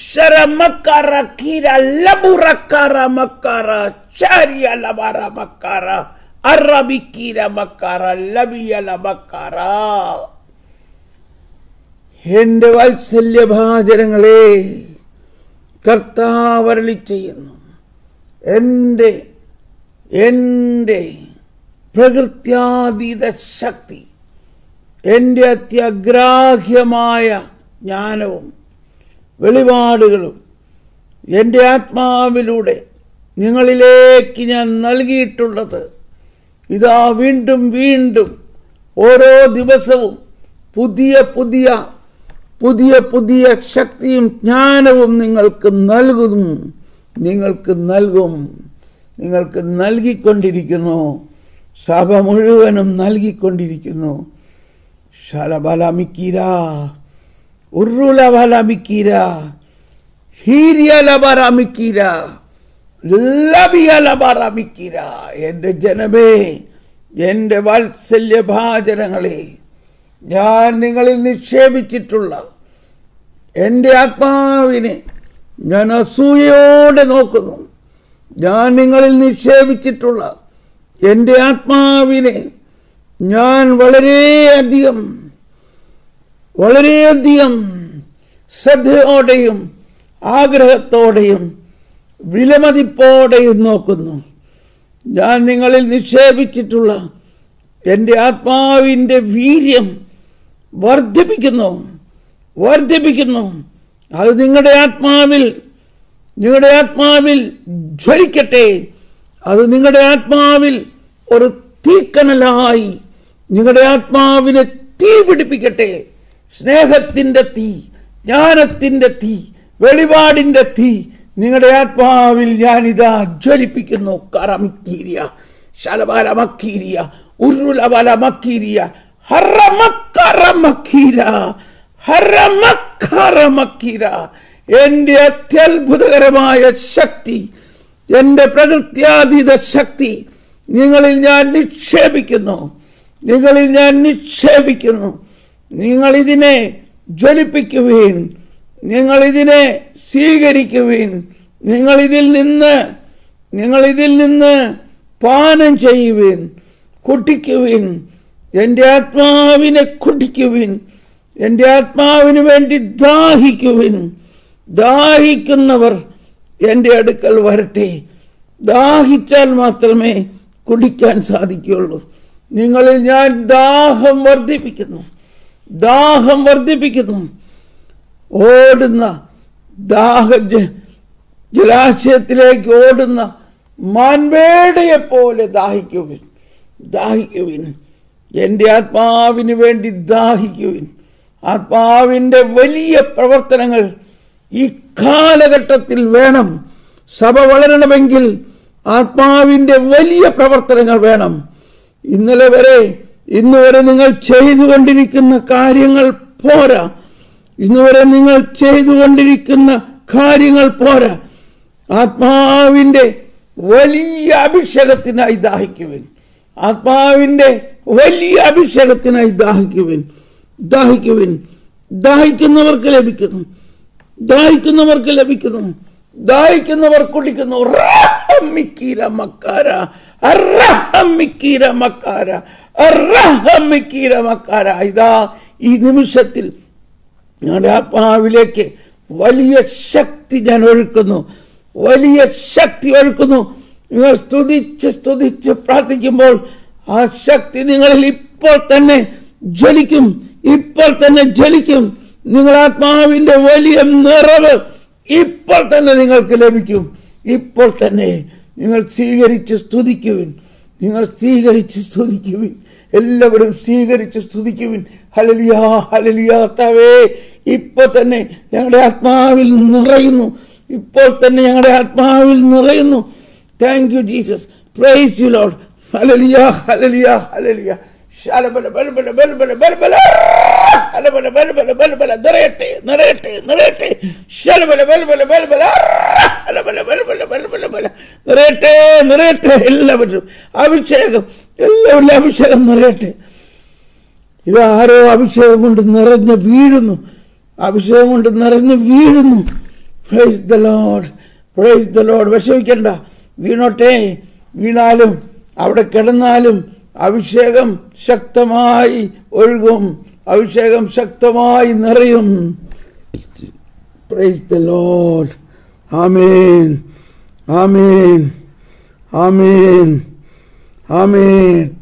ശരമക്കറ കീര ലബുറക്കറ മക്കറ ചാരിയ ലബറ മക്കറ അറബിക്കീര മക്കറ ലബിയ ലബക്കറ എന്റെ വാത്സല്യഭാചരങ്ങളെ കർത്താവരളി ചെയ്യുന്നു എൻ്റെ എൻ്റെ പ്രകൃത്യാതീത ശക്തി എൻ്റെ അത്യഗ്രാഹ്യമായ ജ്ഞാനവും വെളിപാടുകളും എൻ്റെ ആത്മാവിലൂടെ നിങ്ങളിലേക്ക് ഞാൻ നൽകിയിട്ടുള്ളത് ഇതാ വീണ്ടും വീണ്ടും ഓരോ ദിവസവും പുതിയ പുതിയ പുതിയ പുതിയ ശക്തിയും ജ്ഞാനവും നിങ്ങൾക്ക് നൽകും നിങ്ങൾക്ക് നൽകും നിങ്ങൾക്ക് നൽകിക്കൊണ്ടിരിക്കുന്നു സഭ മുഴുവനും നൽകിക്കൊണ്ടിരിക്കുന്നു ശലബലമിക്കീര ഉറുലബലമിക്കീര ഹീര്യലബറമിക്കീര ലബിയലബറമിക്കീര എൻ്റെ ജനമേ എൻ്റെ വാത്സല്യഭാചനങ്ങളെ ഞാൻ നിങ്ങളിൽ നിക്ഷേപിച്ചിട്ടുള്ള എൻ്റെ ആത്മാവിനെ ഞാൻ അസൂയയോടെ നോക്കുന്നു ഞാൻ നിങ്ങളിൽ നിക്ഷേപിച്ചിട്ടുള്ള എൻ്റെ ആത്മാവിനെ ഞാൻ വളരെയധികം വളരെയധികം ശ്രദ്ധയോടെയും ആഗ്രഹത്തോടെയും വിലമതിപ്പോടെയും നോക്കുന്നു ഞാൻ നിങ്ങളിൽ നിക്ഷേപിച്ചിട്ടുള്ള എൻ്റെ ആത്മാവിൻ്റെ വീര്യം വർദ്ധിപ്പിക്കുന്നു വർദ്ധിപ്പിക്കുന്നു അത് നിങ്ങളുടെ ആത്മാവിൽ നിങ്ങളുടെ ആത്മാവിൽ ജ്വലിക്കട്ടെ അത് നിങ്ങളുടെ ആത്മാവിൽ ഒരു തീക്കനലായി നിങ്ങളുടെ ആത്മാവിനെ തീ പിടിപ്പിക്കട്ടെ സ്നേഹത്തിന്റെ തീ ജ്ഞാനത്തിന്റെ തീ വെളിപാടിന്റെ തീ നിങ്ങളുടെ ആത്മാവിൽ ഞാനിതാ ജ്വലിപ്പിക്കുന്നു കറമിക്കീരിയ ശലബലമക്കീരിയ ഉരുളബലമക്കീരിയ ഹറമക്കറമക്കീര ഹറമക്കറമക്കീര എന്റെ അത്യത്ഭുതകരമായ ശക്തി എന്റെ പ്രകൃത്യാതീത ശക്തി നിങ്ങളിൽ ഞാൻ നിക്ഷേപിക്കുന്നു നിങ്ങളിൽ ഞാൻ നിക്ഷേപിക്കുന്നു നിങ്ങൾ ഇതിനെ ജ്വലിപ്പിക്കുവീൻ നിങ്ങൾ ഇതിനെ സ്വീകരിക്കുവീൻ നിങ്ങൾ ഇതിൽ നിന്ന് നിങ്ങൾ ഇതിൽ നിന്ന് പാനം ചെയ്യുവിൻ കുടിക്കുവിൻ എൻ്റെ ആത്മാവിനെ കുടിക്കുവിൻ എൻ്റെ ആത്മാവിന് വേണ്ടി ദാഹിക്കുവിൻ ദാഹിക്കുന്നവർ എൻ്റെ അടുക്കൽ വരട്ടെ ദാഹിച്ചാൽ മാത്രമേ കുടിക്കാൻ സാധിക്കുകയുള്ളൂ നിങ്ങളിൽ ഞാൻ ദാഹം വർദ്ധിപ്പിക്കുന്നു ദാഹം വർദ്ധിപ്പിക്കുന്നു ഓടുന്ന ദാഹ ജ- ജലാശയത്തിലേക്ക് ഓടുന്ന മാൻവേടയെ പോലെ ദാഹിക്കുവിൻ ദാഹിക്കുവിൻ എൻ്റെ ആത്മാവിന് വേണ്ടി ദാഹിക്കുവിൻ ആത്മാവിൻ്റെ വലിയ പ്രവർത്തനങ്ങൾ ഈ കാലഘട്ടത്തിൽ വേണം സഭ വളരണമെങ്കിൽ ആത്മാവിൻ്റെ വലിയ പ്രവർത്തനങ്ങൾ വേണം ഇന്നലെ വരെ ഇന്ന് വരെ നിങ്ങൾ ചെയ്തുകൊണ്ടിരിക്കുന്ന കാര്യങ്ങൾ പോരാ ഇന്ന് വരെ നിങ്ങൾ ചെയ്തുകൊണ്ടിരിക്കുന്ന കാര്യങ്ങൾ പോരാ ആത്മാവിൻ്റെ വലിയ അഭിഷേകത്തിനായി ദാഹിക്കുവിൻ ആത്മാവിൻ്റെ വലിയ അഭിഷേകത്തിനായി ദാഹിക്കുവിൻ ദാഹിക്കുവിൻ ദാഹിക്കുന്നവർക്ക് ലഭിക്കുന്നു ദാഹിക്കുന്നവർക്ക് ലഭിക്കുന്നു ദാഹിക്കുന്നവർ കുടിക്കുന്നു റഹമ്മിക്കീര മക്കാര അറഹമ്മിക്കീര മക്കാര അറഹമ്മിക്കീര മക്കാര ഇതാ ഈ നിമിഷത്തിൽ ഞങ്ങളുടെ ആത്മാവിലേക്ക് വലിയ ശക്തി ഞാൻ ഒഴുക്കുന്നു വലിയ ശക്തി ഒഴുക്കുന്നു നിങ്ങൾ സ്തുതിച്ച് സ്തുതിച്ച് പ്രാർത്ഥിക്കുമ്പോൾ ആ ശക്തി നിങ്ങളിൽ ഇപ്പോൾ തന്നെ ജ്വലിക്കും ഇപ്പോൾ തന്നെ ജ്വലിക്കും നിങ്ങൾ ആത്മാവിന്റെ വലിയ നിറവ് ഇപ്പോൾ തന്നെ നിങ്ങൾക്ക് ലഭിക്കും ഇപ്പോൾ തന്നെ നിങ്ങൾ സ്വീകരിച്ച് സ്തുതിക്കുവിൻ നിങ്ങൾ സ്വീകരിച്ച് സ്തുതിക്കുവിൻ എല്ലാവരും സ്വീകരിച്ച് സ്തുതിക്കുവിൻ ഹലലിയാ ഹലലിയാ കർത്താവേ ഇപ്പൊ തന്നെ ഞങ്ങളുടെ ആത്മാവിൽ നിറയുന്നു ഇപ്പോൾ തന്നെ ഞങ്ങളുടെ ആത്മാവിൽ നിറയുന്നു thank you Jesus praise you Lord hallelujah hallelujah hallelujah ശലബല ബലബല ബലബല ബലബല ഹലബല ബലബല ബലബല നിറയട്ടെ നിറയട്ടെ നിറയട്ടെ ശലബല ബലബല ബലബല ഹലബല ബലബല ബലബല ബല നിറയട്ടെ നിറയട്ടെ എല്ലാവരും അഭിഷേകം എല്ലാവരുടെ അഭിഷേകം നിറയട്ടെ ഇത് ആരോ അഭിഷേകം കൊണ്ട് നിറഞ്ഞ് വീഴുന്നു അഭിഷേകം കൊണ്ട് നിറഞ്ഞ് വീഴുന്നു praise the Lord praise the Lord വിഷമിക്കണ്ട വീണോട്ടെ വീണാലും അവിടെ കിടന്നാലും അഭിഷേകം ശക്തമായി ഒഴുകും അഭിഷേകം ശക്തമായി നിറയും praise the Lord amen amen amen amen